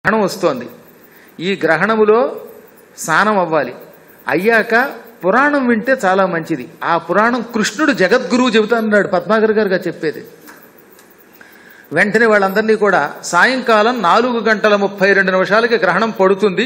గ్రహణం వస్తోంది ఈ గ్రహణములో స్నానం అవ్వాలి అయ్యాక పురాణం వింటే చాలా మంచిది ఆ పురాణం కృష్ణుడు జగద్గురువు చెబుతా అన్నాడు పద్మాగర్ గారుగా చెప్పేది వెంటనే వాళ్ళందరినీ కూడా సాయంకాలం నాలుగు గంటల ముప్పై రెండు నిమిషాలకి గ్రహణం పడుతుంది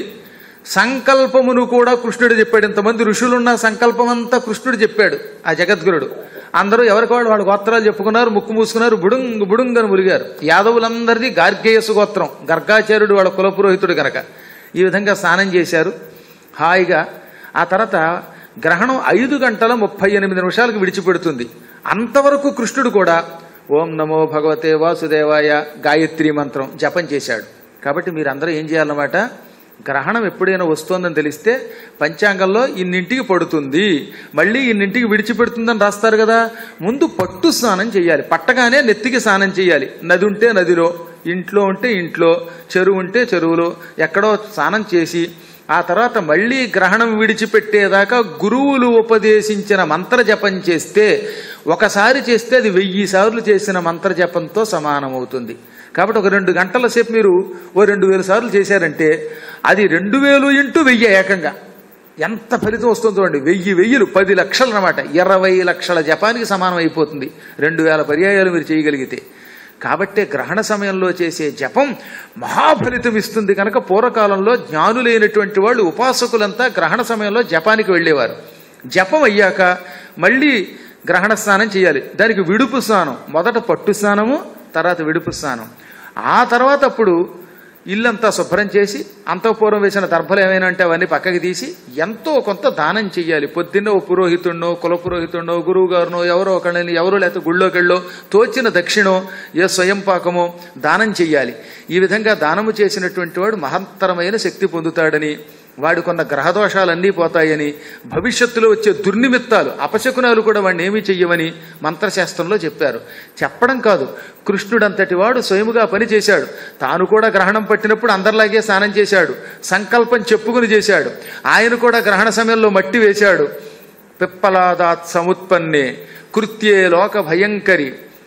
సంకల్పమును కూడా కృష్ణుడు చెప్పాడు ఇంతమంది ఋషులున్న సంకల్పం అంతా కృష్ణుడు చెప్పాడు ఆ జగద్గురుడు అందరూ ఎవరికి వాళ్ళు వాళ్ళ గోత్రాలు చెప్పుకున్నారు ముక్కు మూసుకున్నారు బుడుంగ్ బుడుంగ్ అని మురిగారు యాదవులందరిది గార్గేయసు గోత్రం గర్గాచార్యుడు వాళ్ళ కులపురోహితుడు గనక ఈ విధంగా స్నానం చేశారు హాయిగా ఆ తర్వాత గ్రహణం ఐదు గంటల ముప్పై ఎనిమిది నిమిషాలకు విడిచిపెడుతుంది అంతవరకు కృష్ణుడు కూడా ఓం నమో భగవతే వాసుదేవాయ గాయత్రి మంత్రం జపం చేశాడు కాబట్టి మీరందరూ ఏం చేయాలన్నమాట గ్రహణం ఎప్పుడైనా వస్తోందని తెలిస్తే పంచాంగంలో ఇన్నింటికి పడుతుంది మళ్ళీ ఇన్నింటికి విడిచిపెడుతుందని రాస్తారు కదా ముందు పట్టు స్నానం చేయాలి పట్టగానే నెత్తికి స్నానం చేయాలి నది ఉంటే నదిలో ఇంట్లో ఉంటే ఇంట్లో చెరువు ఉంటే చెరువులో ఎక్కడో స్నానం చేసి ఆ తర్వాత మళ్ళీ గ్రహణం విడిచిపెట్టేదాకా గురువులు ఉపదేశించిన మంత్ర జపం చేస్తే ఒకసారి చేస్తే అది వెయ్యి సార్లు చేసిన మంత్ర జపంతో సమానమవుతుంది కాబట్టి ఒక రెండు గంటల సేపు మీరు ఓ రెండు వేల సార్లు చేశారంటే అది రెండు వేలు ఇంటూ వెయ్యి ఏకంగా ఎంత ఫలితం వస్తుందో చూడండి వెయ్యి వెయ్యిలు పది లక్షలు అనమాట ఇరవై లక్షల జపానికి సమానం అయిపోతుంది రెండు వేల పర్యాయాలు మీరు చేయగలిగితే కాబట్టే గ్రహణ సమయంలో చేసే జపం మహాఫలితం ఇస్తుంది కనుక పూర్వకాలంలో జ్ఞానులైనటువంటి వాళ్ళు ఉపాసకులంతా గ్రహణ సమయంలో జపానికి వెళ్ళేవారు జపం అయ్యాక మళ్ళీ గ్రహణ స్నానం చేయాలి దానికి విడుపు స్నానం మొదట పట్టు స్నానము తర్వాత విడుపు స్నానం ఆ తర్వాత అప్పుడు ఇల్లంతా శుభ్రం చేసి అంతఃపూర్వం వేసిన దర్భలు ఏమైనా అంటే అవన్నీ పక్కకి తీసి ఎంతో కొంత దానం చెయ్యాలి పొద్దున్న ఓ పురోహితుడినో కుల పురోహితుడినో గురువు గారునో ఎవరో ఒకళ్ళని ఎవరో లేకపోతే గుళ్ళోకి వెళ్ళో తోచిన దక్షిణో ఏ స్వయం పాకమో దానం చెయ్యాలి ఈ విధంగా దానము చేసినటువంటి వాడు మహత్తరమైన శక్తి పొందుతాడని వాడి కొన్న గ్రహదోషాలన్నీ పోతాయని భవిష్యత్తులో వచ్చే దుర్నిమిత్తాలు అపశకునాలు కూడా వాడిని ఏమీ చెయ్యమని మంత్రశాస్త్రంలో చెప్పారు చెప్పడం కాదు కృష్ణుడంతటి వాడు స్వయముగా పని చేశాడు తాను కూడా గ్రహణం పట్టినప్పుడు అందరిలాగే స్నానం చేశాడు సంకల్పం చెప్పుకుని చేశాడు ఆయన కూడా గ్రహణ సమయంలో మట్టి వేశాడు పిప్పలాదాత్ సముత్పన్నే కృత్యే లోక భయంకరి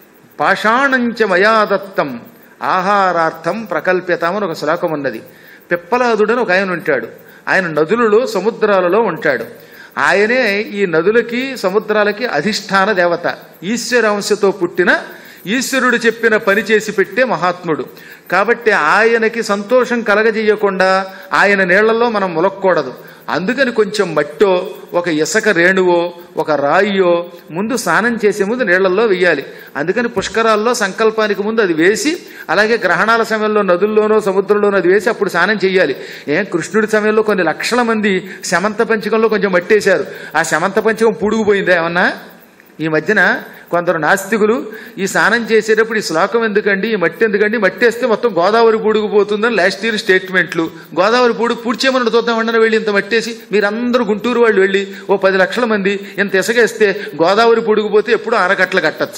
పాషాణంచ మయాదత్తం ఆహారార్థం ప్రకల్ప్యతం అని ఒక శ్లోకం ఉన్నది పిప్పలాదుడని ఒక ఆయన ఉంటాడు ఆయన నదులలో సముద్రాలలో ఉంటాడు ఆయనే ఈ నదులకి సముద్రాలకి అధిష్టాన దేవత ఈశ్వరాంశతో పుట్టిన ఈశ్వరుడు చెప్పిన పని చేసి పెట్టే మహాత్ముడు కాబట్టి ఆయనకి సంతోషం కలగజేయకుండా ఆయన నీళ్లలో మనం ములక్కూడదు అందుకని కొంచెం మట్టో ఒక ఇసక రేణువో ఒక రాయియో ముందు స్నానం చేసే ముందు నీళ్లలో వెయ్యాలి అందుకని పుష్కరాల్లో సంకల్పానికి ముందు అది వేసి అలాగే గ్రహణాల సమయంలో నదుల్లోనో సముద్రంలోనో అది వేసి అప్పుడు స్నానం చేయాలి ఏం కృష్ణుడి సమయంలో కొన్ని లక్షల మంది శమంత పంచకంలో కొంచెం మట్టేశారు ఆ శమంత పంచకం పుడుగుపోయిందా ఏమన్నా ఈ మధ్యన కొందరు నాస్తికులు ఈ స్నానం చేసేటప్పుడు ఈ శ్లోకం ఎందుకండి ఈ మట్టి ఎందుకండి మట్టి వేస్తే మొత్తం గోదావరి పూడుకుపోతుందని లాస్ట్ ఇయర్ స్టేట్మెంట్లు గోదావరి పూడు పూడ్చేమని చూద్దామని వెళ్ళి ఇంత మట్టేసి మీరందరూ గుంటూరు వాళ్ళు వెళ్ళి ఓ పది లక్షల మంది ఇంత ఇసగేస్తే గోదావరి పూడుకుపోతే ఎప్పుడూ అరగట్ల కట్టచ్చు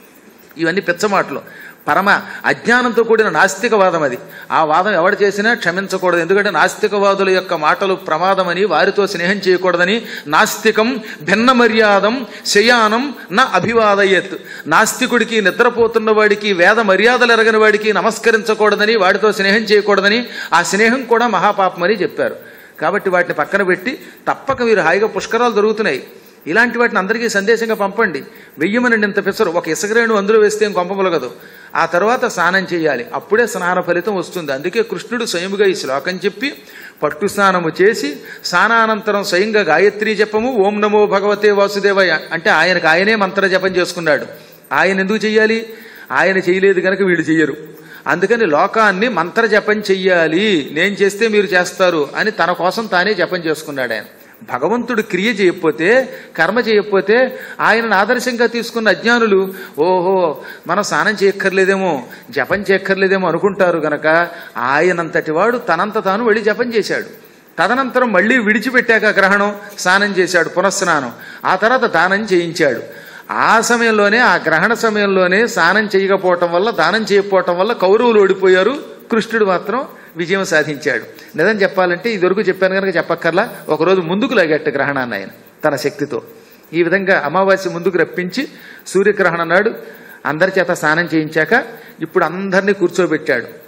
ఇవన్నీ పిచ్చమాటలు పరమ అజ్ఞానంతో కూడిన నాస్తికవాదం అది ఆ వాదం ఎవడు చేసినా క్షమించకూడదు ఎందుకంటే నాస్తికవాదుల యొక్క మాటలు ప్రమాదమని వారితో స్నేహం చేయకూడదని నాస్తికం భిన్న మర్యాదం శయానం నా అభివాదయత్ నాస్తికుడికి నిద్రపోతున్న వాడికి వేద మర్యాదలు ఎరగని వాడికి నమస్కరించకూడదని వాడితో స్నేహం చేయకూడదని ఆ స్నేహం కూడా మహాపాపమని చెప్పారు కాబట్టి వాటిని పక్కన పెట్టి తప్పక మీరు హాయిగా పుష్కరాలు దొరుకుతున్నాయి ఇలాంటి వాటిని అందరికీ సందేశంగా పంపండి వెయ్యమనండి ఇంత పిసరు ఒక ఇసుకరేణు అందులో వేస్తే ఏం కొంపములగదు ఆ తర్వాత స్నానం చేయాలి అప్పుడే స్నాన ఫలితం వస్తుంది అందుకే కృష్ణుడు స్వయముగా ఈ శ్లోకం చెప్పి పట్టు స్నానము చేసి స్నానానంతరం స్వయంగా గాయత్రి జపము ఓం నమో భగవతే వాసుదేవయ అంటే ఆయనకు ఆయనే మంత్ర జపం చేసుకున్నాడు ఆయన ఎందుకు చెయ్యాలి ఆయన చేయలేదు కనుక వీళ్ళు చెయ్యరు అందుకని లోకాన్ని మంత్ర జపం చెయ్యాలి నేను చేస్తే మీరు చేస్తారు అని తన కోసం తానే జపం చేసుకున్నాడు ఆయన భగవంతుడు క్రియ చేయకపోతే కర్మ చేయకపోతే ఆయనను ఆదర్శంగా తీసుకున్న అజ్ఞానులు ఓహో మనం స్నానం చేయక్కర్లేదేమో జపం చేయక్కర్లేదేమో అనుకుంటారు గనక ఆయనంతటి వాడు తనంత తాను వెళ్ళి జపం చేశాడు తదనంతరం మళ్ళీ విడిచిపెట్టాక గ్రహణం స్నానం చేశాడు పునఃస్నానం ఆ తర్వాత దానం చేయించాడు ఆ సమయంలోనే ఆ గ్రహణ సమయంలోనే స్నానం చేయకపోవటం వల్ల దానం చేయకపోవటం వల్ల కౌరవులు ఓడిపోయారు కృష్ణుడు మాత్రం విజయం సాధించాడు నిజం చెప్పాలంటే ఇదివరకు చెప్పాను కనుక చెప్పక్కర్లా ఒకరోజు ముందుకు లాగట్టు గ్రహణాన్ని ఆయన తన శక్తితో ఈ విధంగా అమావాస్య ముందుకు రప్పించి సూర్యగ్రహణం నాడు అందరి చేత స్నానం చేయించాక ఇప్పుడు అందరినీ కూర్చోబెట్టాడు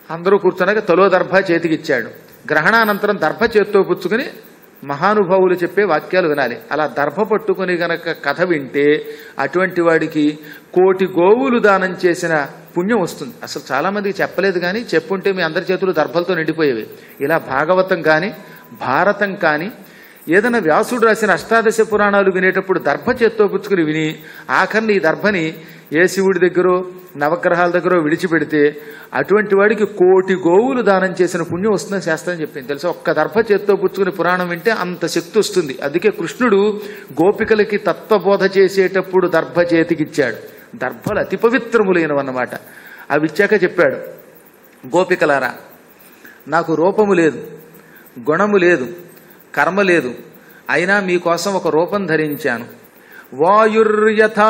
అందరూ కూర్చున్నాక తలో దర్భ చేతికిచ్చాడు గ్రహణానంతరం దర్భ చేత్తో పుచ్చుకుని మహానుభావులు చెప్పే వాక్యాలు వినాలి అలా దర్భ పట్టుకుని గనక కథ వింటే అటువంటి వాడికి కోటి గోవులు దానం చేసిన పుణ్యం వస్తుంది అసలు చాలా మందికి చెప్పలేదు కానీ చెప్పుంటే మీ అందరి చేతులు దర్భలతో నిండిపోయేవి ఇలా భాగవతం కానీ భారతం కానీ ఏదైనా వ్యాసుడు రాసిన అష్టాదశ పురాణాలు వినేటప్పుడు దర్భ చేత్తో పుచ్చుకుని విని ఆఖరిని ఈ దర్భని ఏ శివుడి దగ్గరో నవగ్రహాల దగ్గర విడిచిపెడితే అటువంటి వాడికి కోటి గోవులు దానం చేసిన పుణ్యం వస్తుందని శాస్త్రం చెప్పింది తెలుసా ఒక్క దర్భ చేత్తో పుచ్చుకుని పురాణం వింటే అంత శక్తి వస్తుంది అందుకే కృష్ణుడు గోపికలకి తత్వబోధ చేసేటప్పుడు దర్భ చేతికిచ్చాడు దర్భలు అతి పవిత్రములైనవన్నమాట అవి ఇచ్చాక చెప్పాడు గోపికలారా నాకు రూపము లేదు గుణము లేదు కర్మ లేదు అయినా మీకోసం ఒక రూపం ధరించాను వాయుర్యథా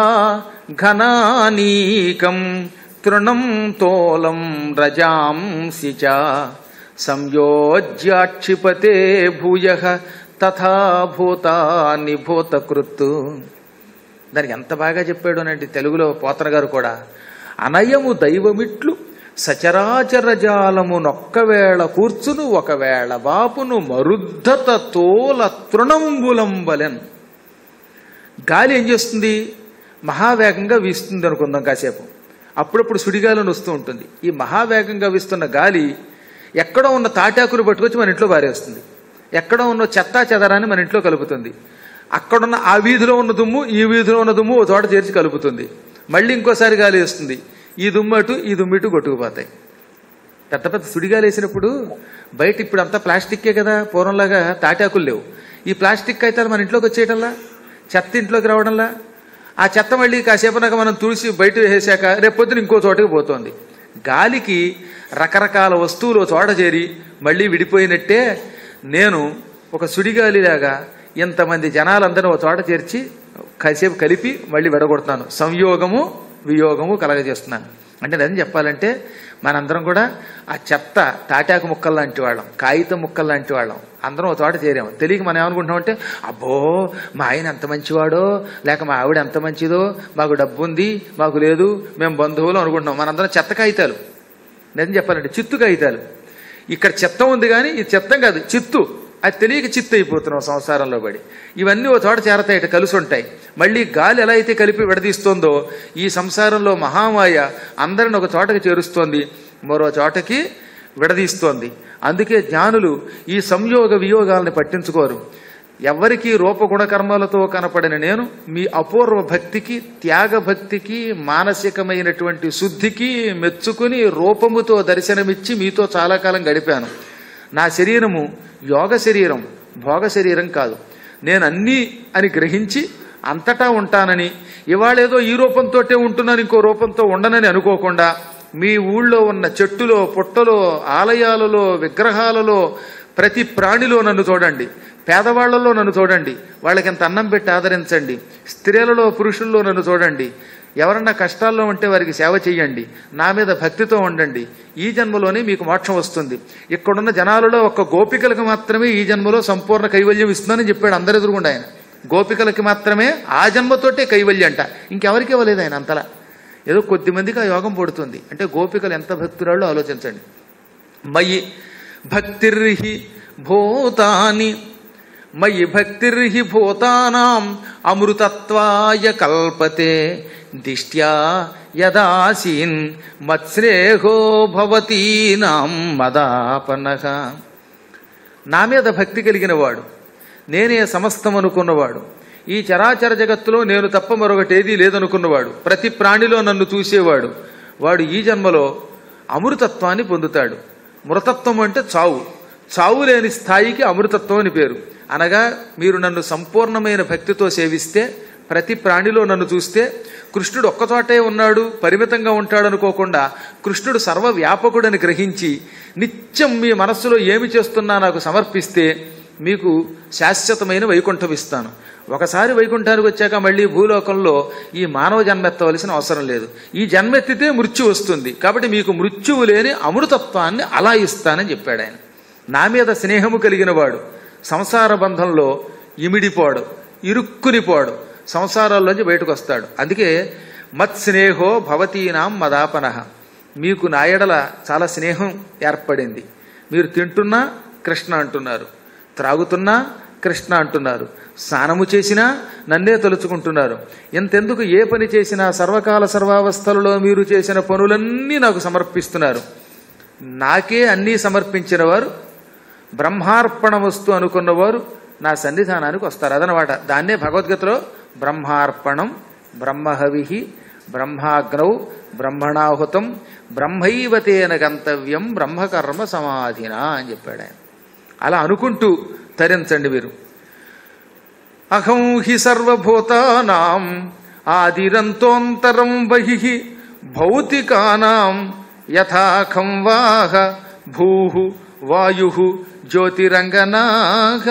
ఘనానీకం తృణం తోలం రజాంసి చ సంయోజ్యాక్షిపతే భూయ తథా భూతాని భూతకృత్తు దానికి ఎంత బాగా చెప్పాడు అనండి తెలుగులో పోతన గారు కూడా అనయము దైవమిట్లు సచరాచర జాలము నొక్కవేళ కూర్చును ఒకవేళ బాపును మరుద్ధత తోల తృణంబులంబలెన్ గాలి ఏం చేస్తుంది మహావేగంగా వీస్తుంది అనుకుందాం కాసేపు అప్పుడప్పుడు సుడిగాలిని వస్తూ ఉంటుంది ఈ మహావేగంగా వీస్తున్న గాలి ఎక్కడో ఉన్న తాటాకులు పట్టుకొచ్చి మన ఇంట్లో పారేస్తుంది ఎక్కడో ఉన్న చెత్తా చెదరాన్ని మన ఇంట్లో కలుపుతుంది అక్కడున్న ఆ వీధిలో ఉన్న దుమ్ము ఈ వీధిలో ఉన్న దుమ్ము ఓ చోట చేర్చి కలుపుతుంది మళ్ళీ ఇంకోసారి గాలి వేస్తుంది ఈ దుమ్ము అటు ఈ దుమ్ము ఇటు కొట్టుకుపోతాయి పెద్ద పెద్ద సుడిగాలు వేసినప్పుడు బయట ఇప్పుడు అంతా ప్లాస్టిక్కే కదా పూర్వంలాగా తాటాకులు లేవు ఈ ప్లాస్టిక్ అయితే మన ఇంట్లోకి వచ్చేయటంలా చెత్త ఇంట్లోకి రావడంలా ఆ చెత్త మళ్ళీ కాసేపునాక మనం తుడిసి బయట వేసాక రేపొద్దున ఇంకో చోటకి పోతోంది గాలికి రకరకాల వస్తువులు ఓ చోట చేరి మళ్ళీ విడిపోయినట్టే నేను ఒక సుడిగాలిలాగా ఇంతమంది జనాలందరూ ఒక చోట చేర్చి కాసేపు కలిపి మళ్ళీ విడగొడుతున్నాను సంయోగము వియోగము కలగజేస్తున్నాను అంటే నేను చెప్పాలంటే మనందరం కూడా ఆ చెత్త తాటాకు ముక్కలు లాంటి వాళ్ళం కాగితం ముక్కలు లాంటి వాళ్ళం అందరం ఒక చోట చేరాము తెలియక మనం ఏమనుకుంటున్నాం అంటే అబ్బో మా ఆయన ఎంత మంచివాడో లేక మా ఆవిడ ఎంత మంచిదో మాకు డబ్బు ఉంది మాకు లేదు మేము బంధువులు అనుకుంటున్నాం మనందరం చెత్త కాగితాలు నిజం చెప్పాలంటే చిత్తు కాగితాలు ఇక్కడ చెత్త ఉంది కానీ ఇది చెత్తం కాదు చిత్తు అది తెలియక చిత్తు అయిపోతున్నాం సంసారంలో పడి ఇవన్నీ ఒక చోట చేరతాయి ఇటు కలిసి ఉంటాయి మళ్ళీ గాలి ఎలా అయితే కలిపి విడదీస్తోందో ఈ సంసారంలో మహామాయ అందరిని ఒక చోటకి చేరుస్తోంది మరో చోటకి విడదీస్తోంది అందుకే జ్ఞానులు ఈ సంయోగ వియోగాల్ని పట్టించుకోరు ఎవరికి రూపగుణ కర్మలతో కనపడిన నేను మీ అపూర్వ భక్తికి త్యాగ భక్తికి మానసికమైనటువంటి శుద్ధికి మెచ్చుకుని రూపముతో దర్శనమిచ్చి మీతో చాలా కాలం గడిపాను నా శరీరము యోగ శరీరం భోగ శరీరం కాదు నేను అన్నీ అని గ్రహించి అంతటా ఉంటానని ఇవాళేదో ఈ రూపంతోటే ఉంటున్నాను ఇంకో రూపంతో ఉండనని అనుకోకుండా మీ ఊళ్ళో ఉన్న చెట్టులో పుట్టలో ఆలయాలలో విగ్రహాలలో ప్రతి ప్రాణిలో నన్ను చూడండి పేదవాళ్లలో నన్ను చూడండి వాళ్ళకి ఎంత అన్నం పెట్టి ఆదరించండి స్త్రీలలో పురుషుల్లో నన్ను చూడండి ఎవరన్నా కష్టాల్లో ఉంటే వారికి సేవ చేయండి నా మీద భక్తితో ఉండండి ఈ జన్మలోనే మీకు మోక్షం వస్తుంది ఇక్కడున్న జనాలలో ఒక్క గోపికలకు మాత్రమే ఈ జన్మలో సంపూర్ణ కైవల్యం ఇస్తుందని చెప్పాడు అందరు ఎదురుగుండా ఆయన గోపికలకి మాత్రమే ఆ జన్మతోటే కైవల్యం అంట ఇంకెవరికి ఇవ్వలేదు ఆయన అంతలా ఏదో కొద్ది మందికి ఆ యోగం పడుతుంది అంటే గోపికలు ఎంత భక్తురాళ్ళు ఆలోచించండి మయి భక్తిర్హి భూతాని మయి భక్తిర్హి భూతానాం అమృతత్వాయ కల్పతే దిష్ట్యా యదాసీన్ మత్స్రేహో భవతీనాం మదాపనః నా మీద భక్తి కలిగిన వాడు నేనే సమస్తం అనుకున్నవాడు ఈ చరాచర జగత్తులో నేను తప్ప మరొకటేదీ లేదనుకున్నవాడు ప్రతి ప్రాణిలో నన్ను చూసేవాడు వాడు ఈ జన్మలో అమృతత్వాన్ని పొందుతాడు మృతత్వం అంటే చావు చావు లేని స్థాయికి అమృతత్వం అని పేరు అనగా మీరు నన్ను సంపూర్ణమైన భక్తితో సేవిస్తే ప్రతి ప్రాణిలో నన్ను చూస్తే కృష్ణుడు ఒక్కచోటే ఉన్నాడు పరిమితంగా ఉంటాడు అనుకోకుండా కృష్ణుడు సర్వవ్యాపకుడని గ్రహించి నిత్యం మీ మనస్సులో ఏమి చేస్తున్నా నాకు సమర్పిస్తే మీకు శాశ్వతమైన వైకుంఠం ఇస్తాను ఒకసారి వైకుంఠానికి వచ్చాక మళ్ళీ భూలోకంలో ఈ మానవ జన్మెత్తవలసిన అవసరం లేదు ఈ జన్మెత్తితే మృత్యు వస్తుంది కాబట్టి మీకు మృత్యువు లేని అమృతత్వాన్ని అలా ఇస్తానని చెప్పాడు ఆయన నా మీద స్నేహము కలిగిన వాడు సంసార బంధంలో ఇమిడిపోడు ఇరుక్కునిపోడు సంసారాల్లోంచి బయటకు వస్తాడు అందుకే మత్ స్నేహో భవతీనాం మదాపన మీకు నా ఎడల చాలా స్నేహం ఏర్పడింది మీరు తింటున్నా కృష్ణ అంటున్నారు త్రాగుతున్నా కృష్ణ అంటున్నారు స్నానము చేసినా నన్నే తలుచుకుంటున్నారు ఎంతెందుకు ఏ పని చేసినా సర్వకాల సర్వావస్థలలో మీరు చేసిన పనులన్నీ నాకు సమర్పిస్తున్నారు నాకే అన్నీ సమర్పించిన వారు బ్రహ్మార్పణ వస్తు అనుకున్నవారు నా సన్నిధానానికి వస్తారు అదనమాట దాన్నే భగవద్గీతలో బ్రహ్మార్పణం బ్రహ్మహవి బ్రహ్మాగ్నౌ బ్రహ్మణాహుతం బ్రహ్మైవతేన గంతవ్యం బ్రహ్మకర్మ సమాధిన అని చెప్పాడు ఆయన అలా అనుకుంటూ తరించండి మీరు అహం హి సర్వభూతానాం ఆదిరంతోంతరం బహి భౌతికానాం యథాఖం వాహ భూ వాయు జ్యోతిరంగనాగ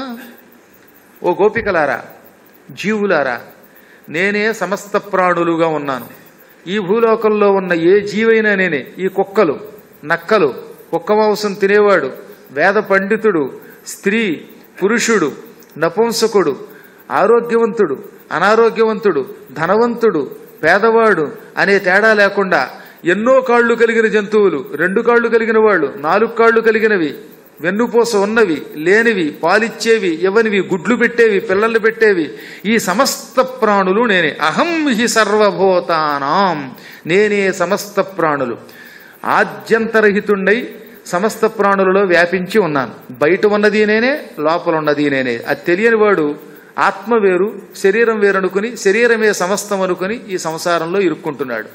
ఓ గోపికలారా జీవులారా నేనే సమస్త ప్రాణులుగా ఉన్నాను ఈ భూలోకంలో ఉన్న ఏ జీవైనా నేనే ఈ కుక్కలు నక్కలు కుక్క మాంసం తినేవాడు వేద పండితుడు స్త్రీ పురుషుడు నపుంసకుడు ఆరోగ్యవంతుడు అనారోగ్యవంతుడు ధనవంతుడు పేదవాడు అనే తేడా లేకుండా ఎన్నో కాళ్ళు కలిగిన జంతువులు రెండు కాళ్ళు కలిగిన వాళ్ళు నాలుగు కాళ్ళు కలిగినవి వెన్నుపూస ఉన్నవి లేనివి పాలిచ్చేవి ఎవనివి గుడ్లు పెట్టేవి పిల్లలు పెట్టేవి ఈ సమస్త ప్రాణులు నేనే అహం హి సర్వభూతానాం నేనే సమస్త ప్రాణులు ఆద్యంతరహితుండై సమస్త ప్రాణులలో వ్యాపించి ఉన్నాను బయట ఉన్నది నేనే లోపల ఉన్నది నేనే అది తెలియని వాడు ఆత్మ వేరు శరీరం వేరనుకుని శరీరమే సమస్తం అనుకుని ఈ సంసారంలో ఇరుక్కుంటున్నాడు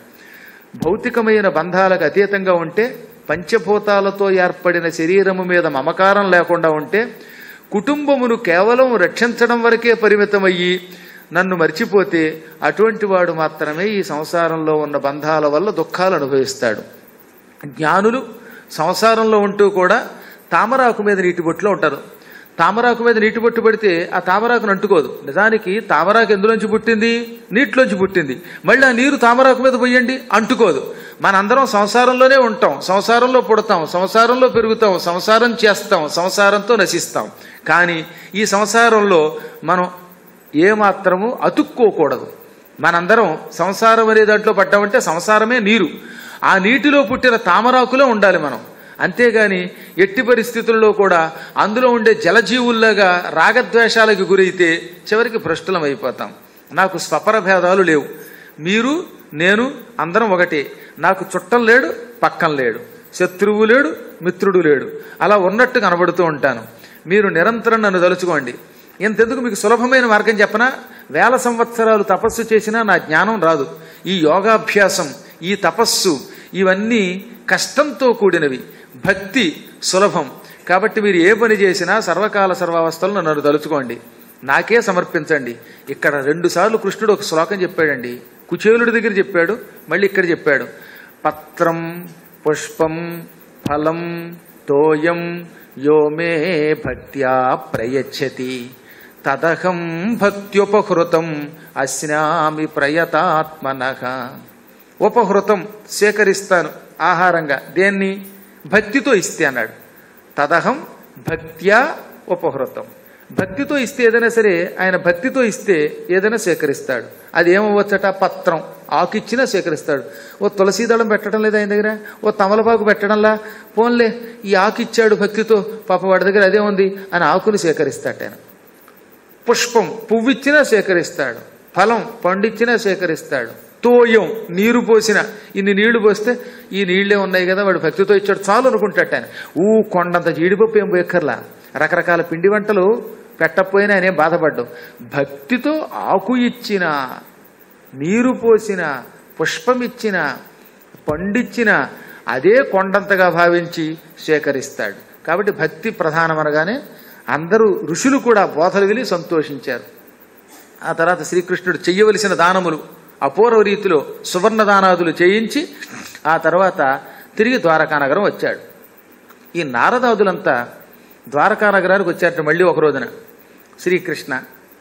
భౌతికమైన బంధాలకు అతీతంగా ఉంటే పంచభూతాలతో ఏర్పడిన శరీరము మీద మమకారం లేకుండా ఉంటే కుటుంబమును కేవలం రక్షించడం వరకే పరిమితమయ్యి నన్ను మర్చిపోతే అటువంటి వాడు మాత్రమే ఈ సంసారంలో ఉన్న బంధాల వల్ల దుఃఖాలు అనుభవిస్తాడు జ్ఞానులు సంసారంలో ఉంటూ కూడా తామరాకు మీద నీటి బొట్టులో ఉంటారు తామరాకు మీద నీటి బొట్టు పడితే ఆ తామరాకును అంటుకోదు నిజానికి తామరాకు ఎందులోంచి పుట్టింది నీటిలోంచి పుట్టింది మళ్ళీ ఆ నీరు తామరాకు మీద పోయండి అంటుకోదు మనందరం సంసారంలోనే ఉంటాం సంసారంలో పుడతాం సంసారంలో పెరుగుతాం సంసారం చేస్తాం సంసారంతో నశిస్తాం కానీ ఈ సంసారంలో మనం ఏమాత్రము అతుక్కోకూడదు మనందరం సంసారం అనే దాంట్లో పడ్డామంటే సంసారమే నీరు ఆ నీటిలో పుట్టిన తామరాకులో ఉండాలి మనం అంతేగాని ఎట్టి పరిస్థితుల్లో కూడా అందులో ఉండే జలజీవుల్లాగా రాగద్వేషాలకు గురైతే చివరికి భ్రష్టులం అయిపోతాం నాకు స్వపర భేదాలు లేవు మీరు నేను అందరం ఒకటే నాకు చుట్టం లేడు పక్కన లేడు శత్రువు లేడు మిత్రుడు లేడు అలా ఉన్నట్టు కనబడుతూ ఉంటాను మీరు నిరంతరం నన్ను తలుచుకోండి ఇంతెందుకు మీకు సులభమైన మార్గం చెప్పనా వేల సంవత్సరాలు తపస్సు చేసినా నా జ్ఞానం రాదు ఈ యోగాభ్యాసం ఈ తపస్సు ఇవన్నీ కష్టంతో కూడినవి భక్తి సులభం కాబట్టి మీరు ఏ పని చేసినా సర్వకాల సర్వావస్థలు నన్ను తలుచుకోండి నాకే సమర్పించండి ఇక్కడ రెండు సార్లు కృష్ణుడు ఒక శ్లోకం చెప్పాడండి కుచేలుడి దగ్గర చెప్పాడు మళ్ళీ ఇక్కడ చెప్పాడు పత్రం పుష్పం ఫలం తోయం యో మే భక్త్యా ప్రయచ్చతి తదహం భక్త్యుపహృతం అస్నామి ప్రయతాత్మనః ఉపహృతం స్వీకరిస్తాను ఆహారంగా దేన్ని భక్తితో ఇస్తే అన్నాడు తదహం భక్త్యా ఉపహృతం భక్తితో ఇస్తే ఏదైనా సరే ఆయన భక్తితో ఇస్తే ఏదైనా స్వీకరిస్తాడు అది ఏమవ్వచ్చట పత్రం ఆకిచ్చినా స్వీకరిస్తాడు ఓ తులసీ దళం పెట్టడం లేదు ఆయన దగ్గర ఓ తమలపాకు పెట్టడంలా పోన్లే ఈ ఆకిచ్చాడు భక్తితో పాప వాడి దగ్గర అదే ఉంది అని ఆకుని స్వీకరిస్తాడు ఆయన పుష్పం పువ్విచ్చినా సేకరిస్తాడు ఫలం పండిచ్చినా సేకరిస్తాడు తోయం నీరు పోసిన ఇన్ని నీళ్లు పోస్తే ఈ నీళ్లే ఉన్నాయి కదా వాడు భక్తితో ఇచ్చాడు చాలు అనుకుంటాడు ఆయన ఊ కొండంత జీడిపప్పు ఏం పోయక్కర్లా రకరకాల పిండి వంటలు పెట్టకపోయినా ఆయనేం బాధపడ్డావు భక్తితో ఆకు ఇచ్చిన నీరు పోసిన పుష్పమిచ్చిన పండిచ్చిన అదే కొండంతగా భావించి సేకరిస్తాడు కాబట్టి భక్తి ప్రధానమనగానే అందరూ ఋషులు కూడా బోధలు విని సంతోషించారు ఆ తర్వాత శ్రీకృష్ణుడు చెయ్యవలసిన దానములు అపూర్వ రీతిలో సువర్ణ దానాదులు చేయించి ఆ తర్వాత తిరిగి ద్వారకానగరం వచ్చాడు ఈ నారదాదులంతా ద్వారకానగరానికి వచ్చారట మళ్ళీ ఒక రోజున శ్రీకృష్ణ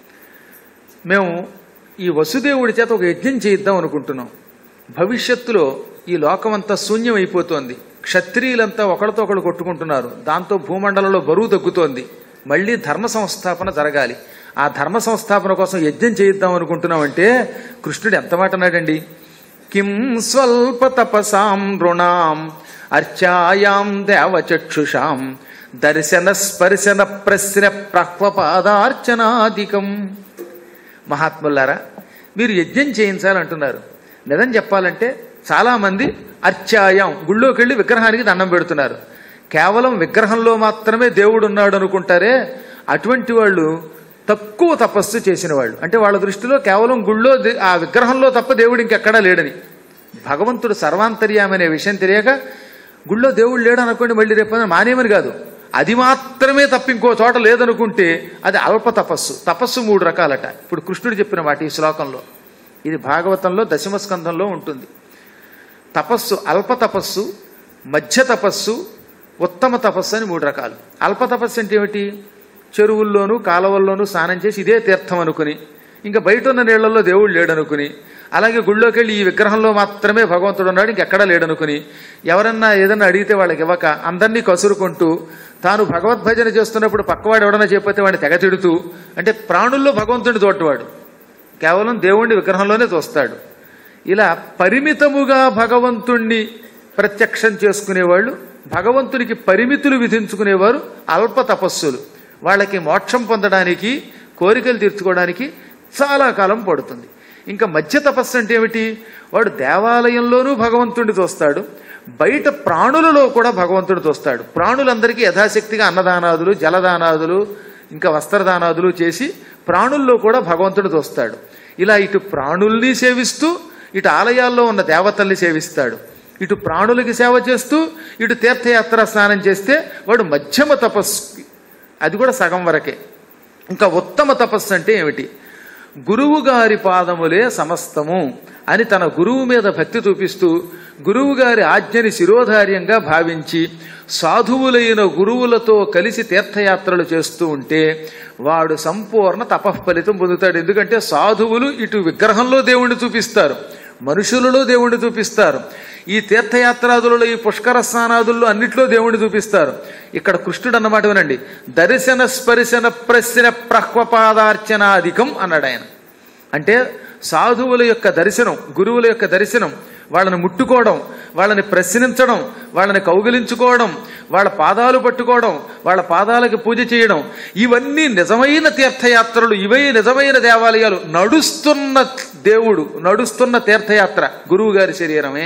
మేము ఈ వసుదేవుడి చేత ఒక యజ్ఞం చేయిద్దాం అనుకుంటున్నాం భవిష్యత్తులో ఈ లోకమంతా శూన్యం అయిపోతోంది క్షత్రియులంతా ఒకరితో ఒకడు కొట్టుకుంటున్నారు దాంతో భూమండలంలో బరువు తగ్గుతోంది మళ్ళీ ధర్మ సంస్థాపన జరగాలి ఆ ధర్మ సంస్థాపన కోసం యజ్ఞం చేయిద్దాం అనుకుంటున్నామంటే కృష్ణుడు ఎంత మాట అన్నాడండి కిం స్వల్ప తపసాం నృణాం అర్చాయాం దేవచక్షుషాం దర్శన స్పర్శన ప్రశ్న ప్రహ్వపాదార్చనాదికం మహాత్ములారా మీరు యజ్ఞం చేయించాలంటున్నారు నిజం చెప్పాలంటే చాలామంది అర్చాయం గుళ్ళోకి వెళ్ళి విగ్రహానికి దండం పెడుతున్నారు కేవలం విగ్రహంలో మాత్రమే దేవుడు ఉన్నాడు అనుకుంటారే అటువంటి వాళ్ళు తక్కువ తపస్సు చేసిన వాళ్ళు అంటే వాళ్ళ దృష్టిలో కేవలం గుళ్ళో దే- ఆ విగ్రహంలో తప్ప దేవుడు ఇంకెక్కడా లేడని భగవంతుడు సర్వాంతర్యామి అనే విషయం తెలియక గుళ్ళో దేవుడు లేడు అనుకోండి మళ్ళీ రేపు మానేమని కాదు అది మాత్రమే తప్ప ఇంకో చోట లేదనుకుంటే అది అల్ప తపస్సు తపస్సు మూడు రకాలట ఇప్పుడు కృష్ణుడు చెప్పిన మాట ఈ శ్లోకంలో ఇది భాగవతంలో దశమ స్కంధంలో ఉంటుంది తపస్సు అల్ప తపస్సు మధ్య తపస్సు ఉత్తమ తపస్సు అని మూడు రకాలు అల్ప తపస్సు అంటే ఏమిటి చెరువుల్లోనూ కాలువల్లోనూ స్నానం చేసి ఇదే తీర్థం అనుకుని ఇంకా బయట ఉన్న నీళ్లలో దేవుడు లేడనుకుని అలాగే గుళ్ళోకి వెళ్ళి ఈ విగ్రహంలో మాత్రమే భగవంతుడు ఉన్నాడు ఇంకెక్కడా లేడనుకుని ఎవరన్నా ఏదన్నా అడిగితే వాళ్ళకి ఇవ్వక అందరినీ కసురుకుంటూ తాను భగవద్భజన చేస్తున్నప్పుడు పక్కవాడు ఎవడన్నా చెప్పితే వాడిని తెగ తిడుతూ అంటే ప్రాణుల్లో భగవంతుడిని తోటవాడు కేవలం దేవుణ్ణి విగ్రహంలోనే చూస్తాడు ఇలా పరిమితముగా భగవంతుణ్ణి ప్రత్యక్షం చేసుకునేవాళ్ళు భగవంతునికి పరిమితులు విధించుకునేవారు అల్ప తపస్సులు వాళ్ళకి మోక్షం పొందడానికి కోరికలు తీర్చుకోవడానికి చాలా కాలం పడుతుంది ఇంకా మధ్య తపస్సు అంటే ఏమిటి వాడు దేవాలయంలోనూ భగవంతుడిని చూస్తాడు బయట ప్రాణులలో కూడా భగవంతుడు చూస్తాడు ప్రాణులందరికీ యథాశక్తిగా అన్నదానాదులు జలదానాదులు ఇంకా వస్త్రదానాదులు చేసి ప్రాణుల్లో కూడా భగవంతుడు చూస్తాడు ఇలా ఇటు ప్రాణుల్ని సేవిస్తూ ఇటు ఆలయాల్లో ఉన్న దేవతల్ని సేవిస్తాడు ఇటు ప్రాణులకి సేవ చేస్తూ ఇటు తీర్థయాత్ర స్నానం చేస్తే వాడు మధ్యమ తపస్సు అది కూడా సగం వరకే ఇంకా ఉత్తమ తపస్సు అంటే ఏమిటి గురువు గారి పాదములే సమస్తము అని తన గురువు మీద భక్తి చూపిస్తూ గురువు గారి ఆజ్ఞని శిరోధార్యంగా భావించి సాధువులైన గురువులతో కలిసి తీర్థయాత్రలు చేస్తూ ఉంటే వాడు సంపూర్ణ తపఃఫలితం పొందుతాడు ఎందుకంటే సాధువులు ఇటు విగ్రహంలో దేవుణ్ణి చూపిస్తారు మనుషులలో దేవుణ్ణి చూపిస్తారు ఈ తీర్థయాత్రాదులలో ఈ పుష్కర స్నానాదుల్లో అన్నిట్లో దేవుణ్ణి చూపిస్తారు ఇక్కడ కృష్ణుడు అన్నమాట వినండి దర్శన స్పర్శన ప్రశ్న ప్రహ్వపాదార్చనాధికం అన్నాడు ఆయన అంటే సాధువుల యొక్క దర్శనం గురువుల యొక్క దర్శనం వాళ్ళని ముట్టుకోవడం వాళ్ళని ప్రశ్నించడం వాళ్ళని కౌగిలించుకోవడం వాళ్ళ పాదాలు పట్టుకోవడం వాళ్ళ పాదాలకి పూజ చేయడం ఇవన్నీ నిజమైన తీర్థయాత్రలు ఇవే నిజమైన దేవాలయాలు నడుస్తున్న దేవుడు నడుస్తున్న తీర్థయాత్ర గురువు గారి శరీరమే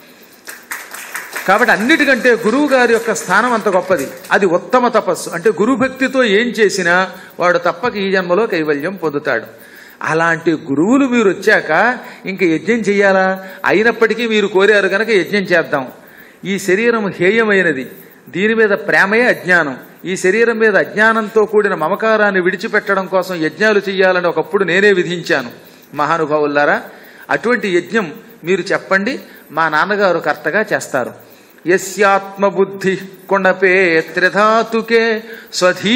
కాబట్టి అన్నిటికంటే గురువు గారి యొక్క స్థానం అంత గొప్పది అది ఉత్తమ తపస్సు అంటే గురుభక్తితో ఏం చేసినా వాడు తప్పక ఈ జన్మలో కైవల్యం పొందుతాడు అలాంటి గురువులు మీరు వచ్చాక ఇంక యజ్ఞం చెయ్యాలా అయినప్పటికీ మీరు కోరారు కనుక యజ్ఞం చేద్దాం ఈ శరీరం హేయమైనది దీని మీద ప్రేమయే అజ్ఞానం ఈ శరీరం మీద అజ్ఞానంతో కూడిన మమకారాన్ని విడిచిపెట్టడం కోసం యజ్ఞాలు చెయ్యాలని ఒకప్పుడు నేనే విధించాను మహానుభావులారా అటువంటి యజ్ఞం మీరు చెప్పండి మా నాన్నగారు కర్తగా చేస్తారు యస్యాత్మబుద్ధి కొణపే త్రిధాతుకే స్వధీ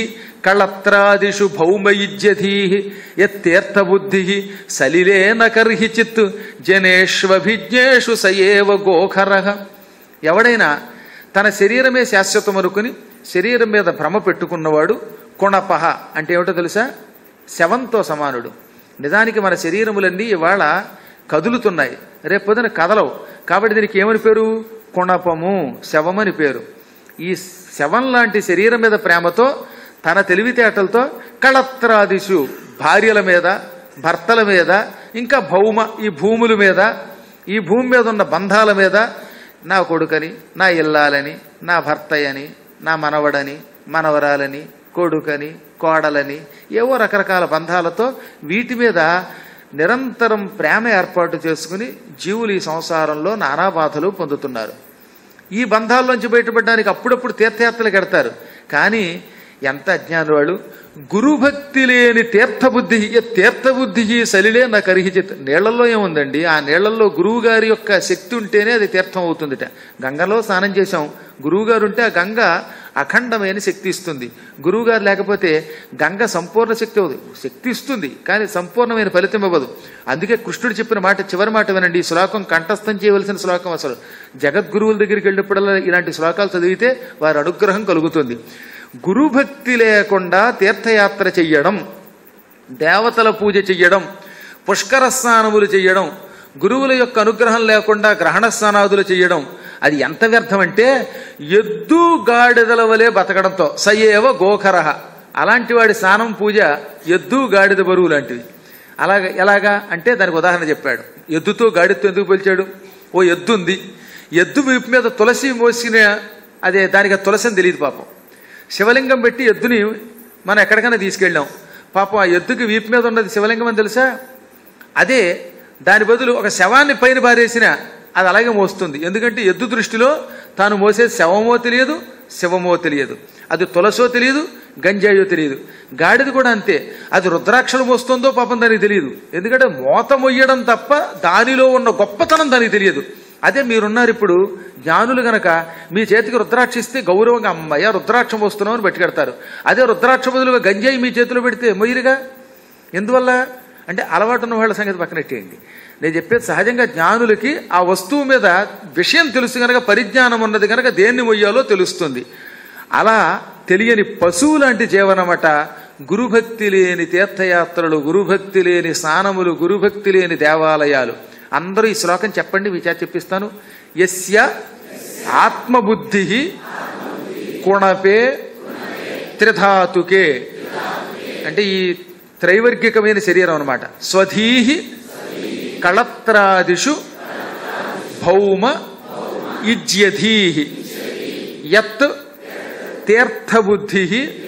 కళత్రాదిషు భౌమయుజ్యధీ యత్తీర్థబుద్ధి సలిలేన కర్హి చిత్ జనేష్వభిజ్ఞేషు సయేవ గోఖర ఎవడైనా తన శరీరమే శాశ్వతం అనుకుని శరీరం మీద భ్రమ పెట్టుకున్నవాడు కొణపహ అంటే ఏమిటో తెలుసా శవంతో సమానుడు నిజానికి మన శరీరములన్నీ ఇవాళ కదులుతున్నాయి రేపు పొద్దున కదలవు కాబట్టి దీనికి ఏమని పేరు కొణపము శవమని పేరు ఈ శవం లాంటి శరీరం మీద ప్రేమతో తన తెలివితేటలతో కళత్రాదిషు భార్యల మీద భర్తల మీద ఇంకా భౌమ ఈ భూముల మీద ఈ భూమి మీద ఉన్న బంధాల మీద నా కొడుకని నా ఇల్లాలని నా భర్తయ్యని నా మనవడని మనవరాలని కొడుకని కోడలని ఏవో రకరకాల బంధాలతో వీటి మీద నిరంతరం ప్రేమ ఏర్పాటు చేసుకుని జీవులు ఈ సంసారంలో నానా బాధలు పొందుతున్నారు ఈ బంధాల్లోంచి బయటపడడానికి అప్పుడప్పుడు తీర్థయాత్రలు కడతారు కానీ ఎంత అజ్ఞానులు వాళ్ళు గురుభక్తి లేని తీర్థబుద్ధి ఏ తీర్థబుద్ధి సలిలే నాకు అరిహిచిత్ నీళ్లలో ఏముందండి ఆ నీళ్లలో గురువు గారి యొక్క శక్తి ఉంటేనే అది తీర్థం అవుతుందిట గంగలో స్నానం చేశాం గురువు గారు ఉంటే ఆ గంగ అఖండమైన శక్తి ఇస్తుంది గురువు గారు లేకపోతే గంగ సంపూర్ణ శక్తి అవ్వదు శక్తి ఇస్తుంది కానీ సంపూర్ణమైన ఫలితం ఇవ్వదు అందుకే కృష్ణుడు చెప్పిన మాట చివరి మాట వినండి ఈ శ్లోకం కంఠస్థం చేయవలసిన శ్లోకం అసలు జగద్గురువుల దగ్గరికి వెళ్ళినప్పుడల్లా ఇలాంటి శ్లోకాలు చదివితే వారి అనుగ్రహం కలుగుతుంది గురుభక్తి లేకుండా తీర్థయాత్ర చెయ్యడం దేవతల పూజ చెయ్యడం పుష్కర స్నానములు చెయ్యడం గురువుల యొక్క అనుగ్రహం లేకుండా గ్రహణ స్నానాదులు చేయడం అది ఎంత వ్యర్థం అంటే ఎద్దు గాడిదల వలె బతకడంతో సయేవ గోఖరహ అలాంటి వాడి స్నానం పూజ ఎద్దు గాడిద బరువు లాంటివి అలాగ ఎలాగా అంటే దానికి ఉదాహరణ చెప్పాడు ఎద్దుతో గాడితో ఎందుకు పోల్చాడు ఓ ఎద్దు ఉంది ఎద్దు వీపు మీద తులసి మోసిన అదే దానికి ఆ తులసి అని తెలియదు పాపం శివలింగం పెట్టి ఎద్దుని మనం ఎక్కడికైనా తీసుకెళ్ళాం పాపం ఆ ఎద్దుకి వీపు మీద ఉన్నది శివలింగం అని తెలుసా అదే దాని బదులు ఒక శవాన్ని పైన పారేసిన అది అలాగే మోస్తుంది ఎందుకంటే ఎద్దు దృష్టిలో తాను మోసే శవమో తెలియదు శివమో తెలియదు అది తులసో తెలియదు గంజాయో తెలియదు గాడిది కూడా అంతే అది రుద్రాక్షలు మోస్తుందో పాపం దానికి తెలియదు ఎందుకంటే మోత మొయ్యడం తప్ప దానిలో ఉన్న గొప్పతనం దానికి తెలియదు అదే మీరున్నారు ఇప్పుడు జ్ఞానులు గనక మీ చేతికి రుద్రాక్ష ఇస్తే గౌరవంగా అమ్మయ్య రుద్రాక్షం వస్తున్నాం అని బట్టికెడతారు అదే రుద్రాక్ష బదులుగా గంజాయి మీ చేతిలో పెడితే మొయ్యరుగా ఎందువల్ల అంటే అలవాటు ఉన్న వాళ్ళ సంగతి పక్కనెట్టేయండి నేను చెప్పేది సహజంగా జ్ఞానులకి ఆ వస్తువు మీద విషయం తెలుసు గనక పరిజ్ఞానం ఉన్నది గనక దేన్ని మొయ్యాలో తెలుస్తుంది అలా తెలియని పశువు లాంటి జీవనమట గురుభక్తి లేని తీర్థయాత్రలు గురుభక్తి లేని స్నానములు గురుభక్తి లేని దేవాలయాలు అందరూ ఈ శ్లోకం చెప్పండి విచార చెప్పిస్తాను యస్య ఆత్మబుద్ధి కుణపే త్రిధాతుకే అంటే ఈ త్రైవర్గికమైన శరీరం అనమాట స్వధీహి కళత్రాదిషు భౌమ ఇజ్యధీహి యత్ తీర్థబుద్ధి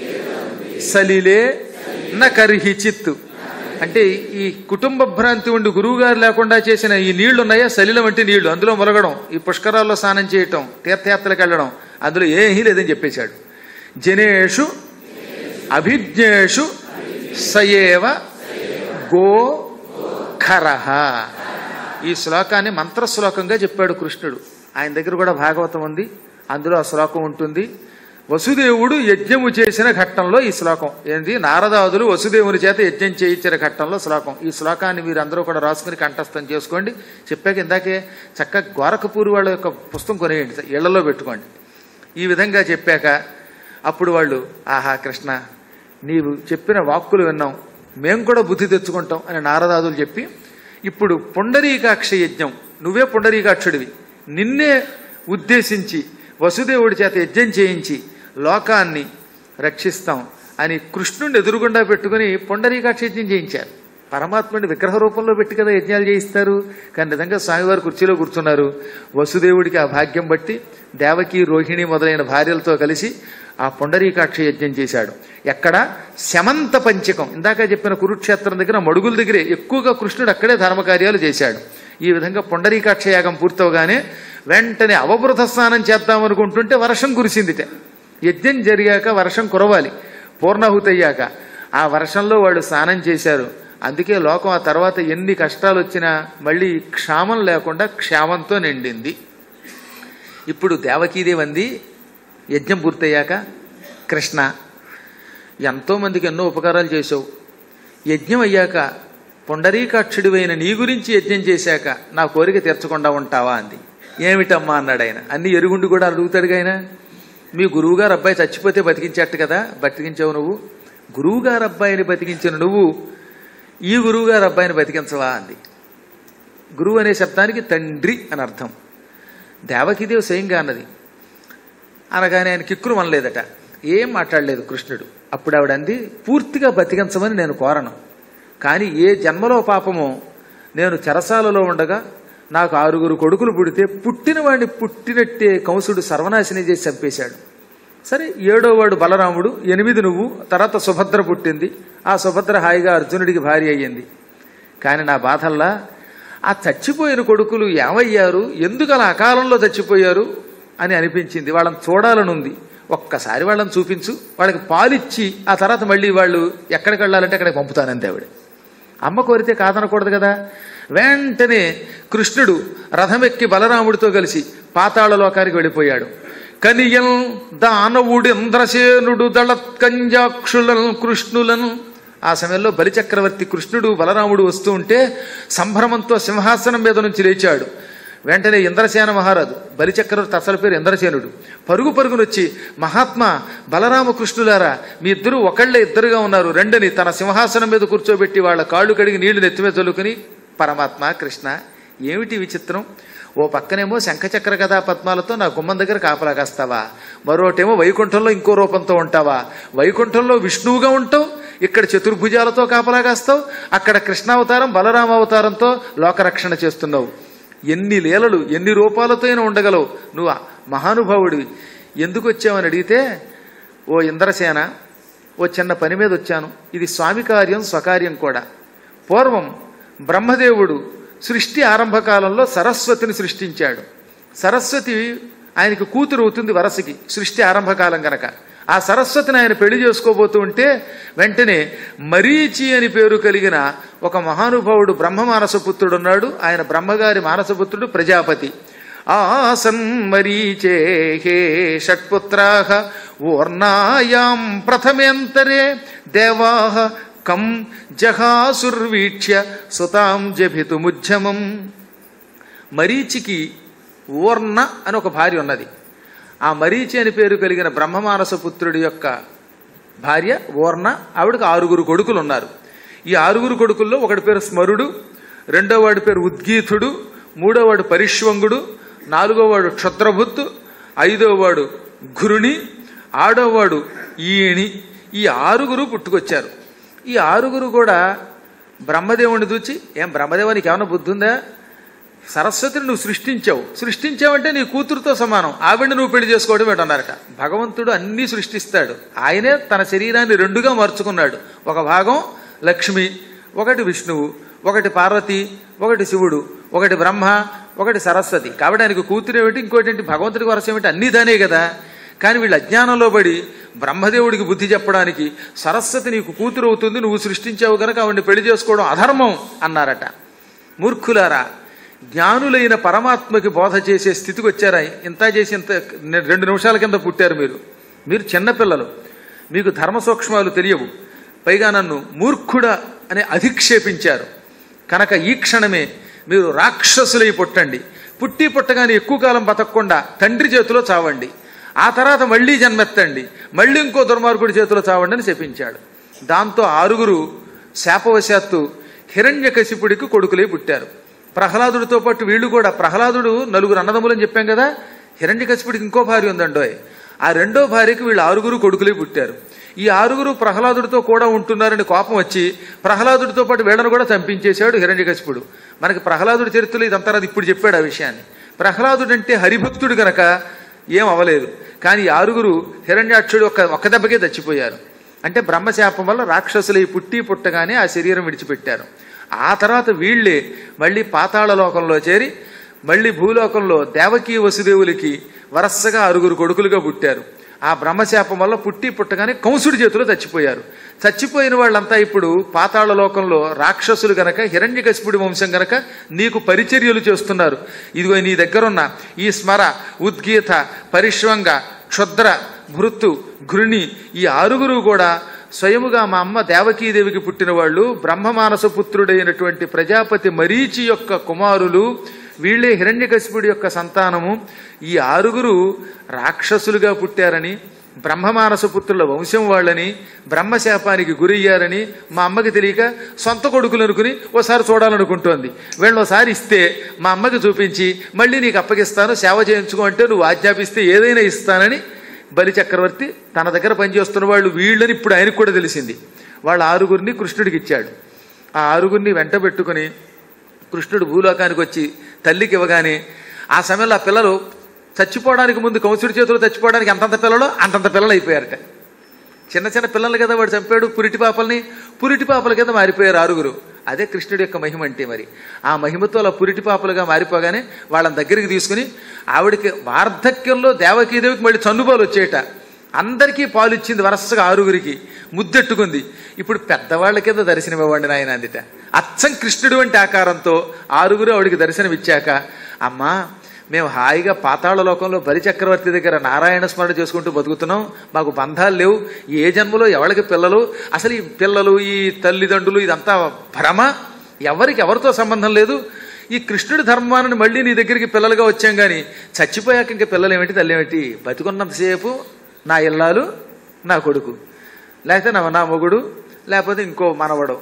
సలిలే న కర్హి చిత్ అంటే ఈ కుటుంబ భ్రాంతి ఉండి గురువుగారు లేకుండా చేసిన ఈ నీళ్లు ఉన్నాయా సలిలం అంటే నీళ్లు అందులో మొలగడం ఈ పుష్కరాల్లో స్నానం చేయటం తీర్థయాత్రలకు వెళ్ళడం అందులో ఏమీ లేదని చెప్పేశాడు జనేషు అభిజ్ఞేషు సయేవ గో ఖరహ ఈ శ్లోకాన్ని మంత్ర శ్లోకంగా చెప్పాడు కృష్ణుడు ఆయన దగ్గర కూడా భాగవతం ఉంది అందులో ఆ శ్లోకం ఉంటుంది వసుదేవుడు యజ్ఞము చేసిన ఘట్టంలో ఈ శ్లోకం ఏంది నారదాదులు వసుదేవుని చేత యజ్ఞం చేయించిన ఘట్టంలో శ్లోకం ఈ శ్లోకాన్ని మీరు అందరూ కూడా రాసుకుని కంఠస్థం చేసుకోండి చెప్పాక ఇందాకే చక్కగా గోరఖపూరి వాళ్ళ యొక్క పుస్తకం కొనేయండి ఇళ్లలో పెట్టుకోండి ఈ విధంగా చెప్పాక అప్పుడు వాళ్ళు ఆహా కృష్ణ నీవు చెప్పిన వాక్కులు విన్నాం మేము కూడా బుద్ధి తెచ్చుకుంటాం అని నారదాదులు చెప్పి ఇప్పుడు పుండరీకాక్ష యజ్ఞం నువ్వే పుండరీకాక్షుడివి నిన్నే ఉద్దేశించి వసుదేవుడి చేత యజ్ఞం చేయించి లోకాన్ని రక్షిస్తాం అని కృష్ణుడిని ఎదురుగుండా పెట్టుకుని పుండరీకాక్ష యజ్ఞం చేయించారు పరమాత్ముడిని విగ్రహ రూపంలో పెట్టి కదా యజ్ఞాలు చేయిస్తారు కానీ నిజంగా స్వామివారు కుర్చీలో కూర్చున్నారు వసుదేవుడికి ఆ భాగ్యం బట్టి దేవకి రోహిణి మొదలైన భార్యలతో కలిసి ఆ పుండరీకాక్ష యజ్ఞం చేశాడు ఎక్కడ శమంత పంచకం ఇందాక చెప్పిన కురుక్షేత్రం దగ్గర మడుగుల దగ్గరే ఎక్కువగా కృష్ణుడు అక్కడే ధర్మకార్యాలు చేశాడు ఈ విధంగా పుండరీకాక్ష యాగం పూర్తవగానే వెంటనే అవబృత స్నానం చేద్దామనుకుంటుంటే వర్షం కురిసిందిట యజ్ఞం జరిగాక వర్షం కురవాలి పూర్ణాహుతి అయ్యాక ఆ వర్షంలో వాళ్ళు స్నానం చేశారు అందుకే లోకం ఆ తర్వాత ఎన్ని కష్టాలు వచ్చినా మళ్ళీ క్షామం లేకుండా క్షేమంతో నిండింది ఇప్పుడు దేవకీదేవి అంది యజ్ఞం పూర్తయ్యాక కృష్ణ ఎంతోమందికి ఎన్నో ఉపకారాలు చేసావు యజ్ఞం అయ్యాక పుండరీకాక్షుడివైన నీ గురించి యజ్ఞం చేశాక నా కోరిక తీర్చకుండా ఉంటావా అంది ఏమిటమ్మా అన్నాడు ఆయన అన్ని ఎరుగుండి కూడా అడుగుతాడు ఆయన మీ గురువుగారు అబ్బాయి చచ్చిపోతే బతికించట్టు కదా బతికించావు నువ్వు గురువుగారు అబ్బాయిని బతికించిన నువ్వు ఈ గురువుగారు అబ్బాయిని బతికించవా అంది గురువు అనే శబ్దానికి తండ్రి అని అర్థం దేవకీదేవి స్వయంగా అన్నది అనగానే ఆయన కిక్కురు అనలేదట ఏం మాట్లాడలేదు కృష్ణుడు అప్పుడు ఆవిడ అంది పూర్తిగా బతికించమని నేను కోరను కానీ ఏ జన్మలో పాపమో నేను చెరసాలలో ఉండగా నాకు ఆరుగురు కొడుకులు పుడితే పుట్టిన వాడిని పుట్టినట్టే కంసుడు సర్వనాశనం చేసి చంపేశాడు సరే ఏడో వాడు బలరాముడు ఎనిమిది నువ్వు తర్వాత సుభద్ర పుట్టింది ఆ సుభద్ర హాయిగా అర్జునుడికి భార్య అయ్యింది కానీ నా బాధల్లా ఆ చచ్చిపోయిన కొడుకులు ఏమయ్యారు ఎందుకు అలా అకాలంలో చచ్చిపోయారు అని అనిపించింది వాళ్ళని చూడాలనుంది ఒక్కసారి వాళ్ళని చూపించు వాళ్ళకి పాలిచ్చి ఆ తర్వాత మళ్ళీ వాళ్ళు ఎక్కడికి వెళ్ళాలంటే అక్కడికి పంపుతానంతే ఆవిడ అమ్మ కోరితే కాదనకూడదు కదా వెంటనే కృష్ణుడు రథమెక్కి బలరాముడితో కలిసి పాతాళ లోకానికి వెళ్ళిపోయాడు కనియల్ దానవుడు ఇంద్రసేనుడు దళత్కంజాక్షులను కృష్ణులను ఆ సమయంలో బలిచక్రవర్తి కృష్ణుడు బలరాముడు వస్తూ ఉంటే సంభ్రమంతో సింహాసనం మీద నుంచి లేచాడు వెంటనే ఇంద్రసేన మహారాజు బలిచక్రవర్తి అసలు పేరు ఇంద్రసేనుడు పరుగు పరుగునొచ్చి మహాత్మా బలరామకృష్ణులారా మీ ఇద్దరు ఒకళ్ళే ఇద్దరుగా ఉన్నారు రెండని తన సింహాసనం మీద కూర్చోబెట్టి వాళ్ళ కాళ్ళు కడిగి నీళ్లు నెత్తిమీద చల్లుకుని పరమాత్మ కృష్ణ ఏమిటి విచిత్రం ఓ పక్కనేమో శంఖచక్ర గదా పద్మాలతో నా గుమ్మం దగ్గర కాపలా కాస్తావా మరోటేమో వైకుంఠంలో ఇంకో రూపంతో ఉంటావా వైకుంఠంలో విష్ణువుగా ఉంటావు ఇక్కడ చతుర్భుజాలతో కాపలా కాస్తావు అక్కడ కృష్ణావతారం బలరామ అవతారంతో లోకరక్షణ చేస్తున్నావు ఎన్ని లీలలు ఎన్ని రూపాలతో అయినా ఉండగలవు నువ్వు మహానుభావుడివి ఎందుకు వచ్చావని అడిగితే ఓ ఇంద్రసేన ఓ చిన్న పని మీద వచ్చాను ఇది స్వామి కార్యం స్వకార్యం కూడా పూర్వం బ్రహ్మదేవుడు సృష్టి ఆరంభకాలంలో సరస్వతిని సృష్టించాడు సరస్వతి ఆయనకి కూతురు అవుతుంది వరసకి సృష్టి ఆరంభకాలం గనక ఆ సరస్వతిని ఆయన పెళ్లి చేసుకోబోతూ ఉంటే వెంటనే మరీచి అని పేరు కలిగిన ఒక మహానుభావుడు బ్రహ్మ మానసపుత్రుడు ఉన్నాడు ఆయన బ్రహ్మగారి మానసపుత్రుడు ప్రజాపతి ఆసన్ మరీచే హే షట్పుత్రా ఓర్ణాయాం ప్రథమేంతరే దేవా కం జహాసుర్వీక్ష్య సుతాం జభితుముజ్జమం మరీచికి ఊర్ణ అని ఒక భార్య ఉన్నది ఆ మరీచి అని పేరు కలిగిన బ్రహ్మమానస పుత్రుడి యొక్క భార్య ఊర్ణ ఆవిడకి ఆరుగురు కొడుకులు ఉన్నారు ఈ ఆరుగురు కొడుకుల్లో ఒకటి పేరు స్మరుడు రెండో వాడి పేరు ఉద్గీతుడు మూడో వాడు పరిష్వంగుడు నాలుగో వాడు క్షత్రభుత్తు ఐదో వాడు గురుని ఆడోవాడు ఈయని ఈ ఆరుగురు పుట్టుకొచ్చారు ఈ ఆరుగురు కూడా బ్రహ్మదేవుని చూచి ఏం బ్రహ్మదేవానికి ఏమైనా బుద్ధి ఉందా సరస్వతిని నువ్వు సృష్టించావు సృష్టించావంటే నీ కూతురుతో సమానం ఆవిడ నువ్వు పెళ్లి చేసుకోవడం ఏంటన్నారట భగవంతుడు అన్నీ సృష్టిస్తాడు ఆయనే తన శరీరాన్ని రెండుగా మార్చుకున్నాడు ఒక భాగం లక్ష్మి ఒకటి విష్ణువు ఒకటి పార్వతి ఒకటి శివుడు ఒకటి బ్రహ్మ ఒకటి సరస్వతి కాబట్టి ఆయనకు కూతురు ఏమిటి ఇంకోటి ఏంటి భగవంతుడికి వరస ఏమిటి అన్నీ దానే కదా కానీ వీళ్ళు అజ్ఞానంలో పడి బ్రహ్మదేవుడికి బుద్ధి చెప్పడానికి సరస్వతి నీకు కూతురు అవుతుంది నువ్వు సృష్టించావు గనక ఆవిడ్ని పెళ్లి చేసుకోవడం అధర్మం అన్నారట మూర్ఖులారా జ్ఞానులైన పరమాత్మకి బోధ చేసే స్థితికి వచ్చారా ఇంత చేసి ఇంత రెండు నిమిషాల కింద పుట్టారు మీరు మీరు చిన్నపిల్లలు మీకు ధర్మ సూక్ష్మాలు తెలియవు పైగా నన్ను మూర్ఖుడ అని అధిక్షేపించారు కనుక ఈ క్షణమే మీరు రాక్షసులై పుట్టండి పుట్టి పుట్టగానే ఎక్కువ కాలం బతకకుండా తండ్రి చేతిలో చావండి ఆ తర్వాత మళ్ళీ జన్మెత్తండి మళ్ళీ ఇంకో దుర్మార్గుడి చేతిలో చావండి అని శపించాడు దాంతో ఆరుగురు శాపవశాత్తు హిరణ్యకశిపుడికి కొడుకులై పుట్టారు ప్రహ్లాదుడితో పాటు వీళ్ళు కూడా ప్రహ్లాదుడు నలుగురు అన్నదమ్ములని చెప్పాం కదా హిరణ్యకశిపుడికి ఇంకో భార్య ఉందండోయ్ ఆ రెండో భార్యకి వీళ్ళు ఆరుగురు కొడుకులే పుట్టారు ఈ ఆరుగురు ప్రహ్లాదుడితో కూడా ఉంటున్నారని కోపం వచ్చి ప్రహ్లాదుడితో పాటు వీళ్ళను కూడా చంపించేశాడు హిరణ్యకశిపుడు మనకి ప్రహ్లాదుడి చరిత్రలో ఇదంతా అది ఇప్పుడు చెప్పాడు ఆ విషయాన్ని ప్రహ్లాదుడు అంటే హరిభక్తుడు గనక ఏం అవలేదు కానీ ఈ ఆరుగురు హిరణ్యాక్షుడు ఒక్క ఒక్క దెబ్బకే చచ్చిపోయారు అంటే బ్రహ్మశాపం వల్ల రాక్షసులై పుట్టి పుట్టగానే ఆ శరీరం విడిచిపెట్టారు ఆ తర్వాత వీళ్ళే మళ్ళీ పాతాళ లోకంలో చేరి మళ్ళీ భూలోకంలో దేవకీ వసుదేవులకి వరసగా ఆరుగురు కొడుకులుగా పుట్టారు ఆ బ్రహ్మశాపం వల్ల పుట్టి పుట్టగానే కంసుడి చేతిలో చచ్చిపోయారు చచ్చిపోయిన వాళ్ళంతా ఇప్పుడు పాతాళ లోకంలో రాక్షసులు గనక హిరణ్యకశిపుడి వంశం గనక నీకు పరిచర్యలు చేస్తున్నారు ఇదిగో నీ దగ్గరున్న ఈ స్మర ఉద్గీత పరిశ్వంగ క్షుద్ర భృత్తు ఘృణి ఈ ఆరుగురు కూడా స్వయముగా మా అమ్మ దేవకీదేవికి పుట్టిన వాళ్ళు బ్రహ్మమానస పుత్రుడైనటువంటి ప్రజాపతి మరీచి యొక్క కుమారులు వీళ్ళే హిరణ్యకశిపుడి యొక్క సంతానము ఈ ఆరుగురు రాక్షసులుగా పుట్టారని బ్రహ్మమానస పుత్రుల వంశం వాళ్ళని బ్రహ్మశాపానికి గురయ్యారని మా అమ్మకి తెలియక సొంత కొడుకులు అనుకుని ఓసారి చూడాలనుకుంటోంది వీళ్ళని ఒకసారి ఇస్తే మా అమ్మకి చూపించి మళ్ళీ నీకు అప్పగిస్తాను సేవ చేయించుకో అంటే నువ్వు ఆజ్ఞాపిస్తే ఏదైనా ఇస్తానని బలి చక్రవర్తి తన దగ్గర పనిచేస్తున్న వాళ్ళు వీళ్ళని ఇప్పుడు ఆయనకు కూడా తెలిసింది వాళ్ళ ఆరుగురిని కృష్ణుడికి ఇచ్చాడు ఆ ఆరుగురిని వెంట పెట్టుకుని కృష్ణుడు భూలోకానికి వచ్చి తల్లికి ఇవ్వగానే ఆ సమయంలో ఆ పిల్లలు చచ్చిపోవడానికి ముందు కంసుడి చేతిలో చచ్చిపోవడానికి అంతంత పిల్లలు అంతంత పిల్లలు అయిపోయారట చిన్న చిన్న పిల్లలు కదా వాడు చంపాడు పురిటి పాపల్ని పురిటి పాపల కింద మారిపోయారు ఆరుగురు అదే కృష్ణుడి యొక్క మహిమ అంటే మరి ఆ మహిమతో అలా పురిటి పాపలుగా మారిపోగానే వాళ్ళని దగ్గరికి తీసుకుని ఆవిడకి వార్ధక్యంలో దేవకీదేవికి మళ్ళీ చన్నుబాలు వచ్చేట అందరికీ పాలు ఇచ్చింది వరసగా ఆరుగురికి ముద్దెట్టుకుంది ఇప్పుడు పెద్దవాళ్ళ కింద దర్శనం ఇవ్వండి నాయన అందిట అచ్చం కృష్ణుడు వంటి ఆకారంతో ఆరుగురు ఆవిడికి దర్శనం ఇచ్చాక అమ్మా మేము హాయిగా పాతాళ లోకంలో బలిచక్రవర్తి దగ్గర నారాయణ స్మరణ చేసుకుంటూ బతుకుతున్నాం మాకు బంధాలు లేవు ఏ జన్మలో ఎవరికి పిల్లలు అసలు ఈ పిల్లలు ఈ తల్లిదండ్రులు ఇదంతా భ్రమ ఎవరికి ఎవరితో సంబంధం లేదు ఈ కృష్ణుడి ధర్మాన్ని మళ్ళీ నీ దగ్గరికి పిల్లలుగా వచ్చాం కానీ చచ్చిపోయాక ఇంకా పిల్లలు ఏమిటి తల్లి ఏమిటి బతుకున్నంతసేపు నా ఇల్లాలు నా కొడుకు లేకపోతే నా నా మొగుడు లేకపోతే ఇంకో మనవడు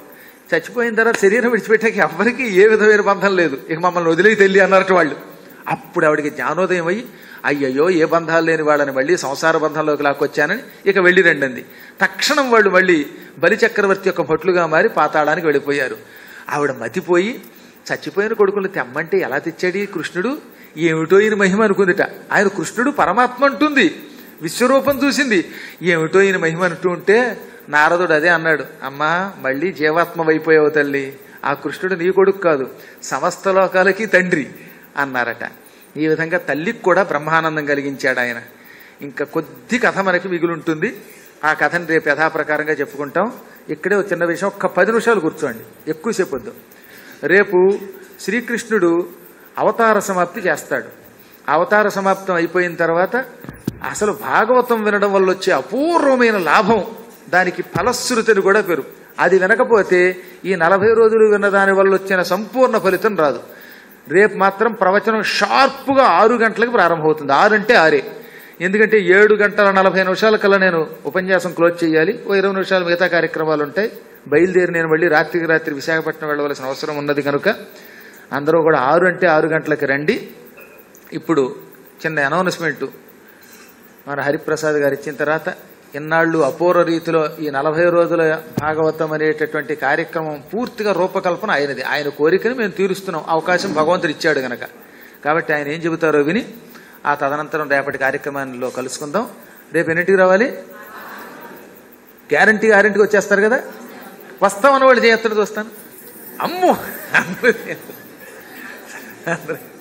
చచ్చిపోయిన తర్వాత శరీరం విడిచిపెట్టాక ఎవ్వరికి ఏ విధమైన బంధం లేదు ఇక మమ్మల్ని వదిలేకి తెలియ అన్నట్టు వాళ్ళు అప్పుడు ఆవిడికి జ్ఞానోదయం అయ్యి అయ్యయ్యో ఏ బంధాలు లేని వాళ్ళని మళ్ళీ సంసార బంధంలోకి లాక్కొచ్చానని ఇక వెళ్ళి రండి తక్షణం వాళ్ళు మళ్ళీ బలి చక్రవర్తి యొక్క భట్లుగా మారి పాతాళానికి వెళ్ళిపోయారు ఆవిడ మతిపోయి చచ్చిపోయిన కొడుకులు తెమ్మంటే ఎలా తెచ్చాడు ఈ కృష్ణుడు ఏమిటో ఈయన మహిమ అనుకుందిట ఆయన కృష్ణుడు పరమాత్మ అంటుంది విశ్వరూపం చూసింది ఏమిటో ఈయన మహిమ అంటూ ఉంటే నారదుడు అదే అన్నాడు అమ్మా మళ్ళీ జీవాత్మ అయిపోయావు తల్లి ఆ కృష్ణుడు నీ కొడుకు కాదు సమస్త లోకాలకి తండ్రి అన్నారట ఈ విధంగా తల్లికి కూడా బ్రహ్మానందం కలిగించాడు ఆయన ఇంకా కొద్ది కథ మనకి మిగులుంటుంది ఆ కథని రేపు యథాప్రకారంగా చెప్పుకుంటాం ఇక్కడే ఒక చిన్న విషయం ఒక్క పది నిమిషాలు కూర్చోండి ఎక్కువసేపు వద్దు రేపు శ్రీకృష్ణుడు అవతార సమాప్తి చేస్తాడు అవతార సమాప్తం అయిపోయిన తర్వాత అసలు భాగవతం వినడం వల్ల వచ్చే అపూర్వమైన లాభం దానికి ఫలశ్రుతిని కూడా పేరు అది వినకపోతే ఈ నలభై రోజులు విన్న దాని వల్ల వచ్చిన సంపూర్ణ ఫలితం రాదు రేపు మాత్రం ప్రవచనం షార్ప్గా ఆరు గంటలకు ప్రారంభమవుతుంది ఆరు అంటే ఆరే ఎందుకంటే ఏడు గంటల నలభై నిమిషాల కల్లా నేను ఉపన్యాసం క్లోజ్ చేయాలి ఓ ఇరవై నిమిషాలు మిగతా కార్యక్రమాలు ఉంటాయి బయలుదేరి నేను మళ్ళీ రాత్రికి రాత్రి విశాఖపట్నం వెళ్ళవలసిన అవసరం ఉన్నది కనుక అందరూ కూడా ఆరు అంటే ఆరు గంటలకు రండి ఇప్పుడు చిన్న అనౌన్స్మెంట్ మన హరిప్రసాద్ గారు ఇచ్చిన తర్వాత ఇన్నాళ్ళు అపూర్వ రీతిలో ఈ నలభై రోజుల భాగవతం అనేటటువంటి కార్యక్రమం పూర్తిగా రూపకల్పన ఆయనది ఆయన కోరికని మేము తీరుస్తున్నాం అవకాశం భగవంతుడు ఇచ్చాడు గనక కాబట్టి ఆయన ఏం చెబుతారో విని ఆ తదనంతరం రేపటి కార్యక్రమాల్లో కలుసుకుందాం రేపు ఎన్నింటికి రావాలి గ్యారంటీ గ్యారంటీకి వచ్చేస్తారు కదా వస్తామన్న వాళ్ళు చేయత్తడికి వస్తాను అమ్మో అందరూ